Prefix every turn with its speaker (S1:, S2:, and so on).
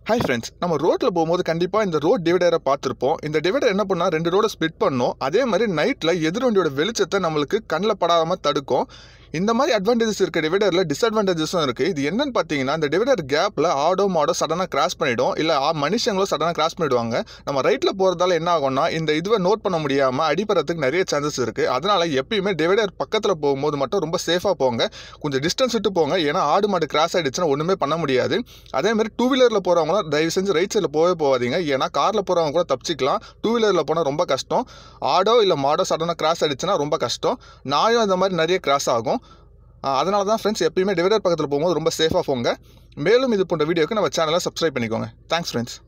S1: hi friends நம்ம ரோட்டில் போகும்போது கண்டிப்பாக இந்த ரோட் டிவைடரை பார்த்துருப்போம் இந்த டிவைடர் என்ன பண்ணால் ரெண்டு ரோட ஸ்ப்ளிட் பண்ணும் அதே மாதிரி நைட்டில் எதிர் வண்டியோட வெளிச்சத்தை நம்மளுக்கு கண்ணில் படாமல் தடுக்கும் இந்த மாதிரி அட்வான்டேஜஸ் இருக்க டிவைடரில் டிஸ்அட்வான்டேஜஸும் இருக்குது இது என்னன்னு பார்த்தீங்கன்னா இந்த டிவைடர் கேப்பில் ஆடோ மாடோ சடனாக கிராஸ் பண்ணிடும் இல்லை மனுஷங்களும் சடனாக கிராஸ் பண்ணிடுவாங்க நம்ம ரைட்டில் போகிறதால என்ன ஆகும்னா இந்த இதுவை நோட் பண்ண முடியாமல் அடிபடுறதுக்கு நிறைய சான்சஸ் இருக்குது அதனால் எப்பயுமே டிவைடர் பக்கத்தில் போகும்போது மட்டும் ரொம்ப சேஃபாக போங்க கொஞ்சம் டிஸ்டன்ஸ் விட்டு போங்க ஏன்னா ஆடு மாடு கிராஸ் ஆகிடுச்சுன்னா ஒன்றுமே பண்ண முடியாது அதே மாதிரி டூ வீலரில் போகிறவங்களும் தயவு செஞ்சு ரைட் சைடில் போகவே போகாதீங்க ஏன்னா காரில் போகிறவங்க கூட தப்பிச்சிக்கலாம் டூ வீலரில் போனால் ரொம்ப கஷ்டம் ஆடோ இல்லை மாடோ சடனாக கிராஸ் ஆகிடுச்சுன்னா ரொம்ப கஷ்டம் நாயும் அந்த மாதிரி நிறைய கிராஸ் ஆகும் அதனால தான் ஃப்ரெண்ட்ஸ் எப்பயுமே டிவைடர் பக்கத்தில் போகும்போது ரொம்ப சேஃபாக போங்க மேலும் இது போன்ற வீடியோக்கு நம்ம சேனலை சப்ஸ்கிரைப் பண்ணிக்கோங்க தேங்க்ஸ் ஃப்ரெண்ட்ஸ்